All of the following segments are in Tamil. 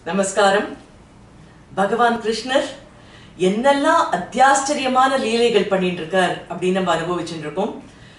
நமஸ்காரம் பகவான் கிருஷ்ணர் என்னெல்லாம் அத்தியாச்சரியமான லீலைகள் பண்ணிட்டு இருக்கார் அப்படின்னு நம்ம அனுபவிச்சுட்டு இருக்கோம்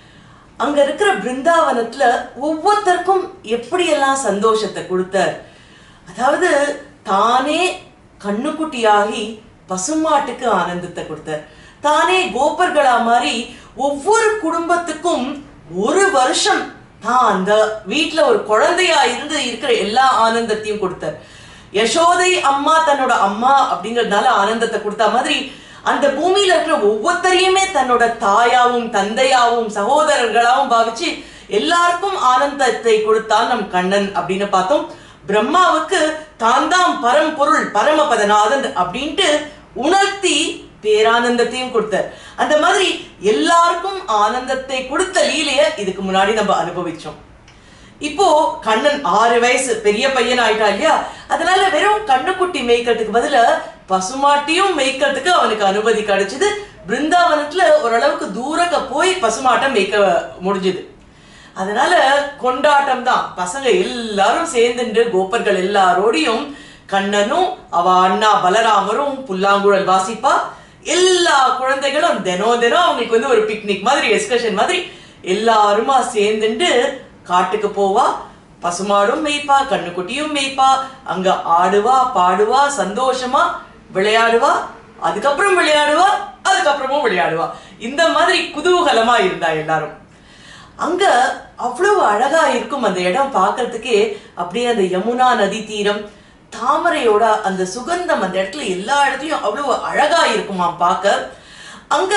அங்க இருக்கிற பிருந்தாவனத்துல ஒவ்வொருத்தருக்கும் எப்படியெல்லாம் சந்தோஷத்தை கொடுத்தார் அதாவது தானே கண்ணுக்குட்டியாகி பசுமாட்டுக்கு ஆனந்தத்தை கொடுத்தார் தானே கோபர்களா மாதிரி ஒவ்வொரு குடும்பத்துக்கும் ஒரு வருஷம் தான் அந்த வீட்ல ஒரு குழந்தையா இருந்து இருக்கிற எல்லா ஆனந்தத்தையும் கொடுத்தார் யசோதை அம்மா தன்னோட அம்மா அப்படிங்கறதுனால ஆனந்தத்தை கொடுத்த மாதிரி அந்த பூமியில இருக்கிற ஒவ்வொருத்தரையுமே தன்னோட தாயாவும் தந்தையாவும் சகோதரர்களாவும் பாவிச்சு எல்லாருக்கும் ஆனந்தத்தை கொடுத்தான் நம் கண்ணன் அப்படின்னு பார்த்தோம் பிரம்மாவுக்கு தான் தான் பரம்பொருள் பரமபதநாதன் அப்படின்ட்டு உணர்த்தி பேரானந்தத்தையும் கொடுத்தார் அந்த மாதிரி எல்லாருக்கும் ஆனந்தத்தை கொடுத்த லீலைய இதுக்கு முன்னாடி நம்ம அனுபவிச்சோம் இப்போ கண்ணன் ஆறு வயசு பெரிய பையன் ஆயிட்டா இல்லையா அதனால வெறும் கண்ணுக்குட்டி மேய்க்கிறதுக்கு பதிலா பசுமாட்டியும் மேய்க்கிறதுக்கு அவனுக்கு அனுமதி கிடைச்சது பிருந்தாவனத்துல ஓரளவுக்கு தூரக்க போய் பசுமாட்டை மேய்க்க முடிஞ்சது அதனால கொண்டாட்டம் தான் பசங்க எல்லாரும் சேர்ந்துட்டு கோபர்கள் எல்லாரோடையும் கண்ணனும் அவ அண்ணா பலராமரும் புல்லாங்குழல் வாசிப்பா எல்லா குழந்தைகளும் தினம் தினம் அவங்களுக்கு வந்து ஒரு பிக்னிக் மாதிரி எக்ஸ்கர்ஷன் மாதிரி எல்லாருமா சேர்ந்துட்டு காட்டுக்கு போவா பசுமாடும் மேய்ப்பா கண்ணுக்குட்டியும் மேய்ப்பா அங்க ஆடுவா பாடுவா சந்தோஷமா விளையாடுவா அதுக்கப்புறம் விளையாடுவா அதுக்கப்புறமும் விளையாடுவா இந்த மாதிரி குதூகலமா இருந்தா எல்லாரும் அங்க அவ்வளவு அழகா இருக்கும் அந்த இடம் பார்க்கிறதுக்கே அப்படியே அந்த யமுனா நதி தீரம் தாமரையோட அந்த சுகந்தம் அந்த இடத்துல எல்லா இடத்துலயும் அவ்வளவு அழகா இருக்குமா பார்க்க அங்க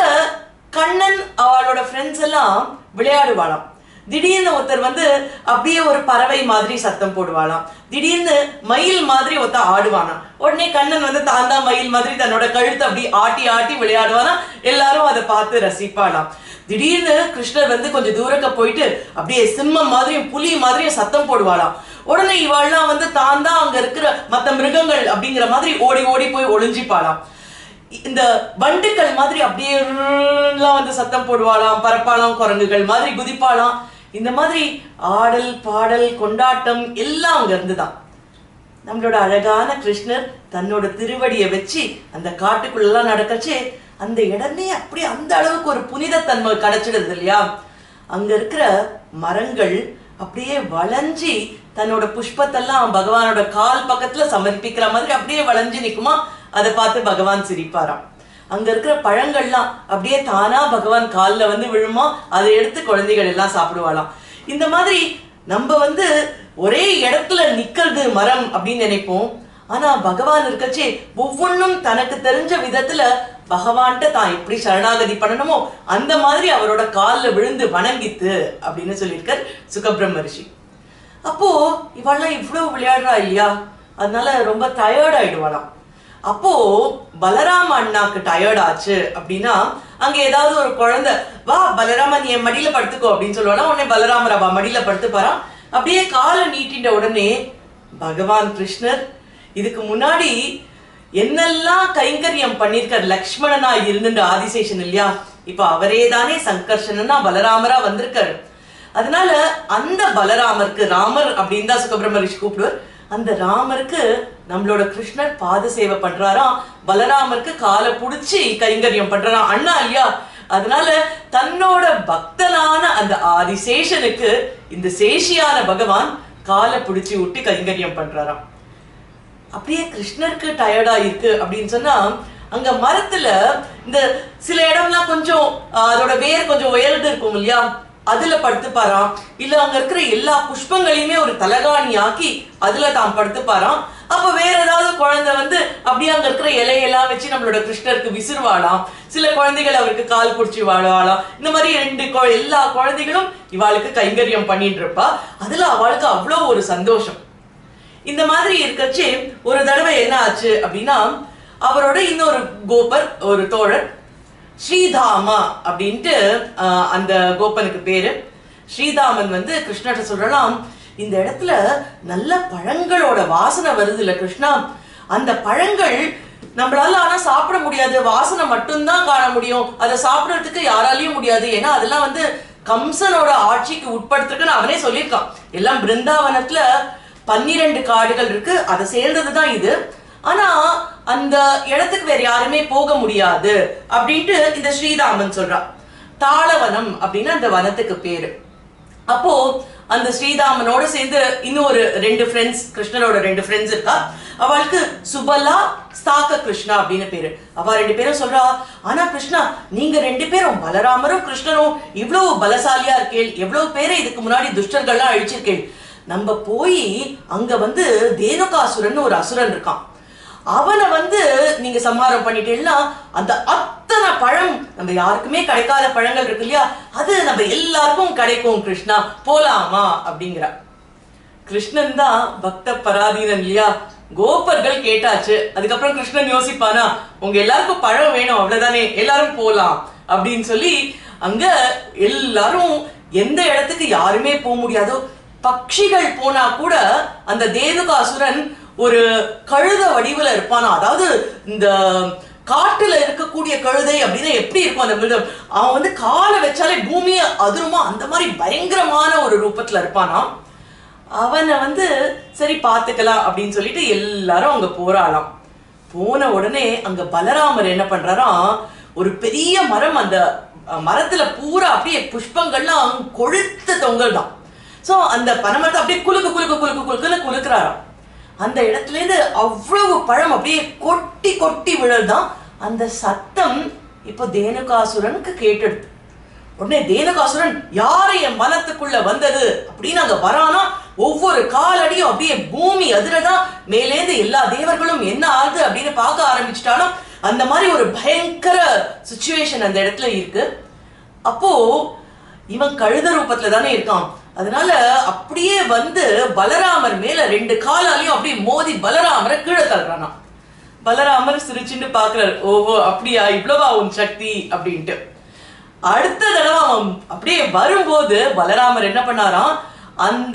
கண்ணன் அவளோட ஃப்ரெண்ட்ஸ் எல்லாம் விளையாடுவாளாம் திடீர்னு ஒருத்தர் வந்து அப்படியே ஒரு பறவை மாதிரி சத்தம் போடுவாளாம் திடீர்னு மயில் மாதிரி ஒருத்தர் ஆடுவானாம் உடனே கண்ணன் வந்து தான் தான் மயில் மாதிரி தன்னோட கழுத்தை அப்படி ஆட்டி ஆட்டி விளையாடுவானா எல்லாரும் அதை பார்த்து ரசிப்பாளாம் திடீர்னு கிருஷ்ணர் வந்து கொஞ்சம் தூரக்க போயிட்டு அப்படியே சிம்மம் மாதிரியும் புலி மாதிரியும் சத்தம் போடுவாளாம் உடனே இவாள்லாம் வந்து தான் தான் அங்க இருக்கிற மத்த மிருகங்கள் அப்படிங்கிற மாதிரி ஓடி ஓடி போய் ஒளிஞ்சிப்பாளாம் இந்த வண்டுகள் மாதிரி அப்படியே எல்லாம் வந்து சத்தம் போடுவாளாம் பரப்பாளாம் குரங்குகள் மாதிரி குதிப்பாளாம் இந்த மாதிரி ஆடல் பாடல் கொண்டாட்டம் எல்லாம் அங்க இருந்துதான் நம்மளோட அழகான கிருஷ்ணர் தன்னோட திருவடியை வச்சு அந்த காட்டுக்குள்ளெல்லாம் நடக்கச்சு அந்த இடமே அப்படி அந்த அளவுக்கு ஒரு புனிதத்தன்மை கிடைச்சிடுது இல்லையா அங்க இருக்கிற மரங்கள் அப்படியே வளைஞ்சி தன்னோட புஷ்பத்தெல்லாம் பகவானோட கால் பக்கத்துல சமர்ப்பிக்கிற மாதிரி அப்படியே வளைஞ்சு நிக்குமா அதை பார்த்து பகவான் சிரிப்பாராம் அங்க இருக்கிற பழங்கள்லாம் அப்படியே தானா பகவான் கால்ல வந்து விழுமா அதை எடுத்து குழந்தைகள் எல்லாம் சாப்பிடுவாளாம் இந்த மாதிரி நம்ம வந்து ஒரே இடத்துல நிக்கிறது மரம் அப்படின்னு நினைப்போம் ஆனா பகவான் இருக்கச்சே ஒவ்வொன்றும் தனக்கு தெரிஞ்ச விதத்துல பகவான்கிட்ட தான் எப்படி சரணாகதி பண்ணணுமோ அந்த மாதிரி அவரோட கால்ல விழுந்து வணங்கித்து அப்படின்னு சொல்லியிருக்கார் சுகபிரம்ம ரிஷி அப்போ இவெல்லாம் இவ்வளவு விளையாடுறா இல்லையா அதனால ரொம்ப டயர்ட் ஆயிடுவாளாம் அப்போ பலராம அண்ணாக்கு டயர்ட் ஆச்சு அப்படின்னா அங்க ஏதாவது ஒரு குழந்தை வா பலராமன் என் மடியில படுத்துக்கோ அப்படின்னு சொல்லுவானா உடனே பலராமர் அவ மடியில படுத்துப்பாராம் அப்படியே காலை நீட்டிட்ட உடனே பகவான் கிருஷ்ணர் இதுக்கு முன்னாடி என்னெல்லாம் கைங்கரியம் பண்ணிருக்கார் லக்ஷ்மணனா இருந்துட்டு ஆதிசேஷன் இல்லையா இப்ப அவரே தானே சங்கர்ஷனா பலராமரா வந்திருக்காரு அதனால அந்த பலராமருக்கு ராமர் அப்படின்னு தான் சுகபிரம்ம ரிஷி கூப்பிடுவார் அந்த ராமருக்கு நம்மளோட கிருஷ்ணர் பாத சேவை பண்றாராம் பலராமருக்கு காலை புடிச்சு கைங்கரியம் பண்றாராம் அண்ணா இல்லையா அதனால தன்னோட பக்தனான அந்த ஆதிசேஷனுக்கு இந்த சேஷியான பகவான் காலை பிடிச்சி விட்டு கைங்கரியம் பண்றாராம் அப்படியே கிருஷ்ணருக்கு டயர்டா இருக்கு அப்படின்னு சொன்னா அங்க மரத்துல இந்த சில இடம்லாம் கொஞ்சம் அதோட வேர் கொஞ்சம் உயர்ந்து இருக்கும் இல்லையா அதுல படுத்துப்பாராம் இல்ல அங்க இருக்கிற எல்லா புஷ்பங்களையுமே ஒரு தலகாணி ஆக்கி அதுல தான் படுத்துப்பாராம் அப்ப வேற ஏதாவது குழந்தை வந்து அப்படியே அங்க இருக்கிற இலையெல்லாம் வச்சு நம்மளோட கிருஷ்ணருக்கு விசிறுவாளாம் சில குழந்தைகள் அவருக்கு கால் பிடிச்சி வாழாளாம் இந்த மாதிரி ரெண்டு எல்லா குழந்தைகளும் இவாளுக்கு கைங்கரியம் பண்ணிட்டு இருப்பா அதுல அவளுக்கு அவ்வளோ ஒரு சந்தோஷம் இந்த மாதிரி இருக்கச்சு ஒரு தடவை என்ன ஆச்சு அப்படின்னா அவரோட இன்னொரு கோபர் ஒரு தோழர் ஸ்ரீதாமா அப்படின்ட்டு அந்த கோபனுக்கு பேரு ஸ்ரீதாமன் வந்து கிருஷ்ணர்கிட்ட சொல்றலாம் இந்த இடத்துல நல்ல பழங்களோட வாசனை வருது இல்ல கிருஷ்ணா அந்த பழங்கள் நம்மளால ஆனா சாப்பிட முடியாது வாசனை மட்டும்தான் காண முடியும் அதை சாப்பிடறதுக்கு யாராலையும் முடியாது ஏன்னா அதெல்லாம் வந்து கம்சனோட ஆட்சிக்கு உட்படுத்திருக்குன்னு அவனே சொல்லியிருக்கான் எல்லாம் பிருந்தாவனத்துல பன்னிரண்டு காடுகள் இருக்கு அதை சேர்ந்தது தான் இது ஆனா அந்த இடத்துக்கு வேற யாருமே போக முடியாது அப்படின்ட்டு இந்த ஸ்ரீராமன் சொல்றான் தாளவனம் அப்படின்னு அந்த வனத்துக்கு பேரு அப்போ அந்த ஸ்ரீராமனோட சேர்ந்து இன்னொரு ரெண்டு ஃப்ரெண்ட்ஸ் கிருஷ்ணரோட ரெண்டு ஃப்ரெண்ட்ஸ் இருக்கா அவளுக்கு சுபலா ஸ்தாக்க கிருஷ்ணா அப்படின்னு பேரு அவ ரெண்டு பேரும் சொல்றா ஆனா கிருஷ்ணா நீங்க ரெண்டு பேரும் பலராமரும் கிருஷ்ணரும் இவ்வளவு பலசாலியா இருக்கேள் எவ்வளவு பேரை இதுக்கு முன்னாடி துஷ்டர்கள்லாம் அழிச்சிருக்கேள் நம்ம போய் அங்க வந்து தேனுகாசுரன் ஒரு அசுரன் இருக்கான் அவனை வந்து நீங்க சம்ஹாரம் பண்ணிட்டீங்கன்னா அந்த அத்தனை பழம் நம்ம யாருக்குமே கிடைக்காத பழங்கள் இருக்கு இல்லையா அது நம்ம எல்லாருக்கும் கிடைக்கும் கிருஷ்ணா போலாமா அப்படிங்கிறா கிருஷ்ணன் தான் பக்த பராதீனன் இல்லையா கோபர்கள் கேட்டாச்சு அதுக்கப்புறம் கிருஷ்ணன் யோசிப்பானா உங்க எல்லாருக்கும் பழம் வேணும் அவ்வளவுதானே எல்லாரும் போலாம் அப்படின்னு சொல்லி அங்க எல்லாரும் எந்த இடத்துக்கு யாருமே போக முடியாதோ பட்சிகள் போனா கூட அந்த தேனுகாசுரன் ஒரு கழுத வடிவுல இருப்பானா அதாவது இந்த காட்டுல இருக்கக்கூடிய கழுதை அப்படின்னா எப்படி இருக்கும் அந்த மிருகம் அவன் வந்து காலை வச்சாலே பூமியை அதிருமா அந்த மாதிரி பயங்கரமான ஒரு ரூபத்துல இருப்பானா அவனை வந்து சரி பார்த்துக்கலாம் அப்படின்னு சொல்லிட்டு எல்லாரும் அங்க போறாளாம் போன உடனே அங்க பலராமர் என்ன பண்றாராம் ஒரு பெரிய மரம் அந்த அஹ், மரத்துல பூரா அப்படியே புஷ்பங்கள்லாம் கொழுத்து தொங்கல்தான் சோ அந்த பனமரத்தை அப்படியே குலுக்கு குலுக்கு குலுக்கு குலுக்குன்னு குலுக்குறாராம் அந்த இடத்துல இருந்து அவ்வளவு பழம் அப்படியே கொட்டி கொட்டி விழுதான் அந்த சத்தம் இப்போ தேனுகாசுரனுக்கு கேட்டுடுது உடனே தேனகாசுரன் யாரு என் மனத்துக்குள்ள வந்தது அப்படின்னு அங்க வரானா ஒவ்வொரு காலடியும் அப்படியே பூமி அதிரதான் மேலேந்து எல்லா தேவர்களும் என்ன ஆகுது அப்படின்னு பார்க்க ஆரம்பிச்சிட்டாலும் அந்த மாதிரி ஒரு பயங்கர சுச்சுவேஷன் அந்த இடத்துல இருக்கு அப்போ இவன் கழுத ரூபத்துல தானே இருக்கான் அதனால அப்படியே வந்து பலராமர் மேல ரெண்டு காலாலையும் அப்படியே மோதி பலராமரை கீழே தள்ளுறானாம் பலராமர் சிரிச்சுட்டு பாக்குறாரு ஓஹோ அப்படியா இவ்வளவா உன் சக்தி அப்படின்ட்டு அடுத்த தடவை அவன் அப்படியே வரும்போது பலராமர் என்ன பண்ணாராம் அந்த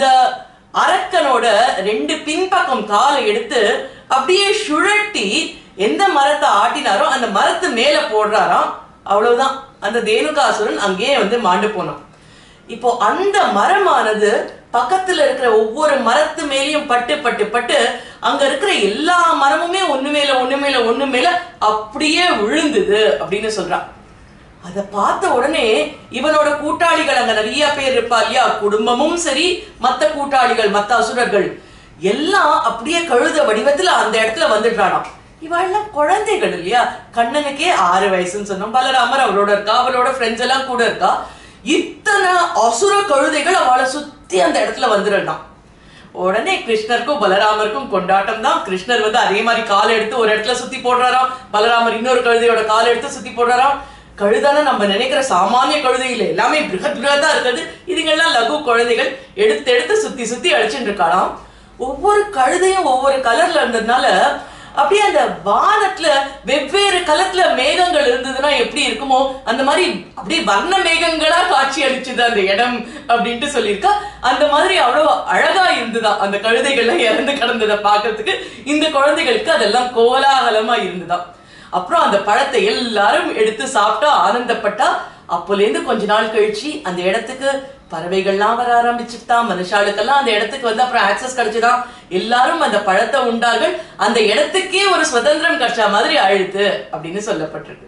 அரக்கனோட ரெண்டு பின்பக்கம் காலை எடுத்து அப்படியே சுழட்டி எந்த மரத்தை ஆட்டினாரோ அந்த மரத்து மேல போடுறாராம் அவ்வளவுதான் அந்த தேனுகாசுரன் அங்கேயே வந்து மாண்டு போனான் இப்போ அந்த மரமானது பக்கத்துல இருக்கிற ஒவ்வொரு மரத்து மேலயும் பட்டு பட்டு பட்டு அங்க இருக்கிற எல்லா மரமுமே ஒண்ணு மேல ஒண்ணு மேல ஒண்ணு மேல அப்படியே விழுந்தது அப்படின்னு சொல்றான் அத பார்த்த உடனே இவனோட கூட்டாளிகள் அங்க நிறைய பேர் இருப்பா இல்லையா குடும்பமும் சரி மத்த கூட்டாளிகள் மத்த அசுரர்கள் எல்லாம் அப்படியே கழுத வடிவத்துல அந்த இடத்துல வந்துடுறானாம் இவெல்லாம் குழந்தைகள் இல்லையா கண்ணனுக்கே ஆறு வயசுன்னு சொன்னோம் பலராமர் அவளோட இருக்கா அவளோட ஃப்ரெண்ட்ஸ் எல்லாம் கூட இருக்கா இத்தனை அசுர கழுதைகள் அவளை சுத்தி அந்த இடத்துல வந்துடுறான் உடனே கிருஷ்ணருக்கும் பலராமருக்கும் கொண்டாட்டம் தான் கிருஷ்ணர் வந்து அதே மாதிரி காலை எடுத்து ஒரு இடத்துல சுத்தி போடுறாராம் பலராமர் இன்னொரு கழுதையோட காலை எடுத்து சுத்தி போடுறாராம் கழுதான நம்ம நினைக்கிற சாமானிய கழுதை இல்லை எல்லாமே பிருகத் பிருகத்தா இருக்குது இதுங்கெல்லாம் லகு குழந்தைகள் எடுத்து எடுத்து சுத்தி சுத்தி அடிச்சுட்டு இருக்காளாம் ஒவ்வொரு கழுதையும் ஒவ்வொரு கலர்ல இருந்ததுனால அப்படியே அந்த வானத்துல வெவ்வேறு கலர்ல மேகங்கள் இருந்ததுன்னா எப்படி இருக்குமோ அந்த மாதிரி அப்படியே வர்ண மேகங்களா காட்சி அளிச்சுது அந்த இடம் அப்படின்ட்டு சொல்லியிருக்கா அந்த மாதிரி அவ்வளவு அழகா இருந்துதான் அந்த கழுதைகள்லாம் இறந்து கிடந்ததை பார்க்கிறதுக்கு இந்த குழந்தைகளுக்கு அதெல்லாம் கோலாகலமா இருந்துதான் அப்புறம் அந்த பழத்தை எல்லாரும் எடுத்து சாப்பிட்டா ஆனந்தப்பட்டா அப்போலேருந்து கொஞ்ச நாள் கழிச்சு அந்த இடத்துக்கு பறவைகள்லாம் வர ஆரம்பிச்சுட்டான் மனுஷாளுக்கெல்லாம் அந்த இடத்துக்கு வந்து அப்புறம் ஆக்சஸ் கிடைச்சுதான் எல்லாரும் அந்த பழத்தை உண்டார்கள் அந்த இடத்துக்கே ஒரு சுதந்திரம் கிடைச்ச மாதிரி அழுது அப்படின்னு சொல்லப்பட்டிருக்கு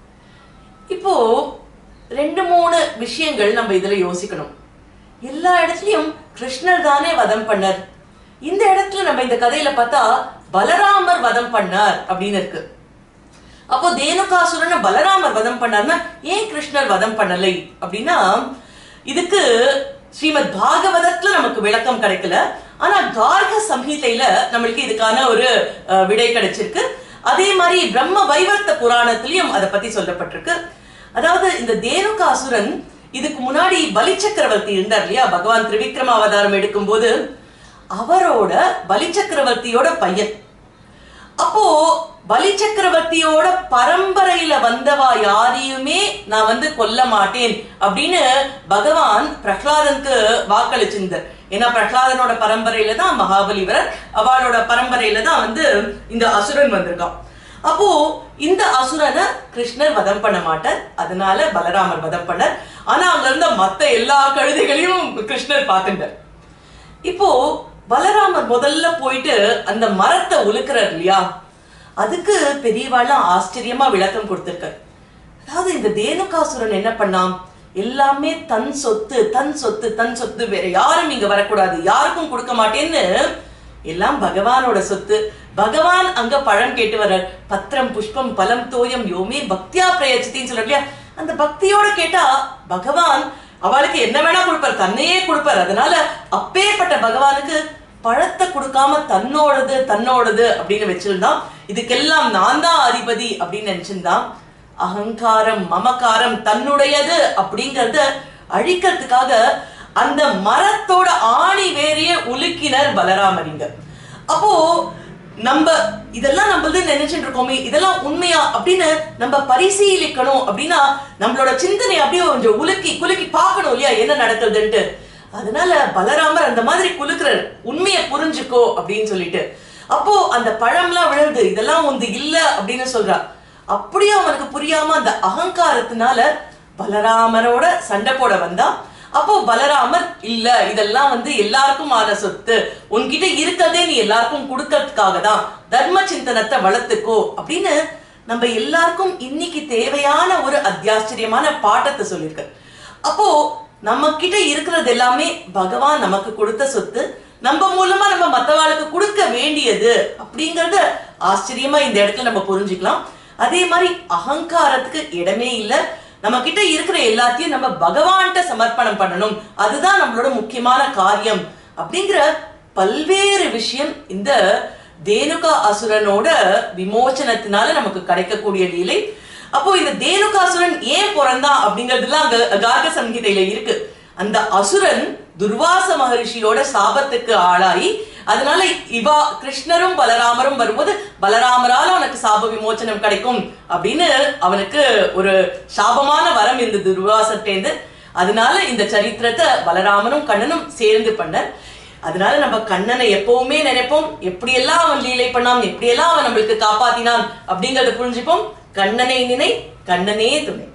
இப்போ ரெண்டு மூணு விஷயங்கள் நம்ம இதுல யோசிக்கணும் எல்லா இடத்துலயும் கிருஷ்ணர் தானே வதம் பண்ணார் இந்த இடத்துல நம்ம இந்த கதையில பார்த்தா பலராமர் வதம் பண்ணார் அப்படின்னு இருக்கு அப்போ தேனுகாசுரனை பலராமர் வதம் பண்ணார்னா ஏன் கிருஷ்ணர் வதம் பண்ணலை அப்படின்னா இதுக்கு ஸ்ரீமத் பாகவதத்துல நமக்கு விளக்கம் கிடைக்கல ஆனா கார்க சம்ஹிதையில நம்மளுக்கு இதுக்கான ஒரு அஹ், விடை கிடைச்சிருக்கு அதே மாதிரி பிரம்ம வைவர்த்த புராணத்திலையும் அதை பத்தி சொல்லப்பட்டிருக்கு அதாவது இந்த தேனுகாசுரன் இதுக்கு முன்னாடி பலி சக்கரவர்த்தி இருந்தார் இல்லையா பகவான் திரிவிக்ரம அவதாரம் எடுக்கும்போது அவரோட பலி சக்கரவர்த்தியோட பையன் அப்போ பலி சக்கரவர்த்தியோட பரம்பரையில வந்தவா யாரையுமே நான் வந்து கொல்ல மாட்டேன் அப்படின்னு பகவான் பிரகலாதனுக்கு வாக்களிச்சிருந்தார் ஏன்னா பிரகலாதனோட பரம்பரையில தான் மகாபலிவரர் அவளோட பரம்பரையில தான் வந்து இந்த அசுரன் வந்திருக்கான் அப்போ இந்த அசுரனை கிருஷ்ணர் வதம் பண்ண மாட்டார் அதனால பலராமர் வதம் பண்ணார் ஆனா அங்க இருந்த மத்த எல்லா கழுதைகளையும் கிருஷ்ணர் பார்த்துட்டார் இப்போ பலராமர் முதல்ல போயிட்டு அந்த மரத்தை உலுக்குறார் இல்லையா அதுக்கு பெரியவாள்லாம் ஆச்சரியமா விளக்கம் கொடுத்திருக்கார் அதாவது இந்த தேனுகாசுரன் என்ன பண்ணான் எல்லாமே தன் சொத்து தன் சொத்து தன் சொத்து வேற யாரும் இங்க வரக்கூடாது யாருக்கும் கொடுக்க மாட்டேன்னு எல்லாம் பகவானோட சொத்து பகவான் அங்க பழம் கேட்டு வர்றார் பத்திரம் புஷ்பம் பலம் தோயம் யோமே பக்தியா பிரயச்சித்தின்னு சொல்ற இல்லையா அந்த பக்தியோட கேட்டா பகவான் அவளுக்கு என்ன வேணா கொடுப்பார் தன்னையே கொடுப்பார் அதனால அப்பேற்பட்ட பகவானுக்கு பழத்தை கொடுக்காம தன்னோடது தன்னோடது அப்படின்னு வச்சிருந்தான் இதுக்கெல்லாம் நான் தான் அதிபதி அப்படின்னு நினைச்சிருந்தான் அகங்காரம் மமகாரம் தன்னுடையது அப்படிங்கறத அழிக்கிறதுக்காக அந்த மரத்தோட ஆணி வேறைய உலுக்கினர் பலராமரிங்க அப்போ நம்ம இதெல்லாம் நம்மளது நினைச்சிட்டு இருக்கோமே இதெல்லாம் உண்மையா அப்படின்னு நம்ம பரிசீலிக்கணும் அப்படின்னா நம்மளோட சிந்தனை அப்படியே கொஞ்சம் உலுக்கி குலுக்கி பார்க்கணும் இல்லையா என்ன நடக்குதுன்ட்டு அதனால பலராமர் அந்த மாதிரி குலுக்குறார் உண்மையை புரிஞ்சுக்கோ அப்படின்னு சொல்லிட்டு அப்போ அந்த பழம்லாம் விழுது இதெல்லாம் வந்து இல்ல அப்படின்னு சொல்றா அப்படியே அவனுக்கு புரியாம அந்த அகங்காரத்தினால பலராமரோட சண்டை போட வந்தா அப்போ பலராமர் இல்ல இதெல்லாம் வந்து எல்லாருக்கும் ஆன சொத்து உன்கிட்ட இருக்கதே நீ எல்லாருக்கும் கொடுக்கறதுக்காக தான் தர்ம சிந்தனத்தை வளர்த்துக்கோ அப்படின்னு நம்ம எல்லாருக்கும் இன்னைக்கு தேவையான ஒரு அத்தியாச்சரியமான பாட்டத்தை சொல்லியிருக்க அப்போ நம்ம கிட்ட இருக்கிறது எல்லாமே பகவான் நமக்கு கொடுத்த சொத்து நம்ம மூலமா நம்ம மத்தவாளுக்கு கொடுக்க வேண்டியது அப்படிங்கறத ஆச்சரியமா இந்த இடத்துல நம்ம புரிஞ்சுக்கலாம் அதே மாதிரி அகங்காரத்துக்கு இடமே இல்ல நம்ம கிட்ட இருக்கிற எல்லாத்தையும் நம்ம பகவான்கிட்ட சமர்ப்பணம் பண்ணணும் அதுதான் நம்மளோட முக்கியமான காரியம் அப்படிங்கிற பல்வேறு விஷயம் இந்த தேனுகா அசுரனோட விமோச்சனத்தினால நமக்கு கிடைக்கக்கூடிய லீலை அப்போ இந்த தேனுகாசுரன் ஏன் பிறந்தான் அப்படிங்கிறதுலாம் அங்க கார்க சங்கீதையில இருக்கு அந்த அசுரன் துர்வாச மகரிஷியோட சாபத்துக்கு ஆளாகி அதனால இவா கிருஷ்ணரும் பலராமரும் வரும்போது பலராமரால அவனுக்கு சாப விமோச்சனம் கிடைக்கும் அப்படின்னு அவனுக்கு ஒரு சாபமான வரம் இந்த துர்வாசத்தேந்து அதனால இந்த சரித்திரத்தை பலராமனும் கண்ணனும் சேர்ந்து பண்ண அதனால நம்ம கண்ணனை எப்பவுமே நினைப்போம் எப்படியெல்லாம் அவன் லீலை பண்ணான் எப்படியெல்லாம் அவன் நம்மளுக்கு காப்பாத்தினான் அப்படிங்கறத புரிஞ்சுப்போம் கண்ணனை நினை கண்ணனே துணை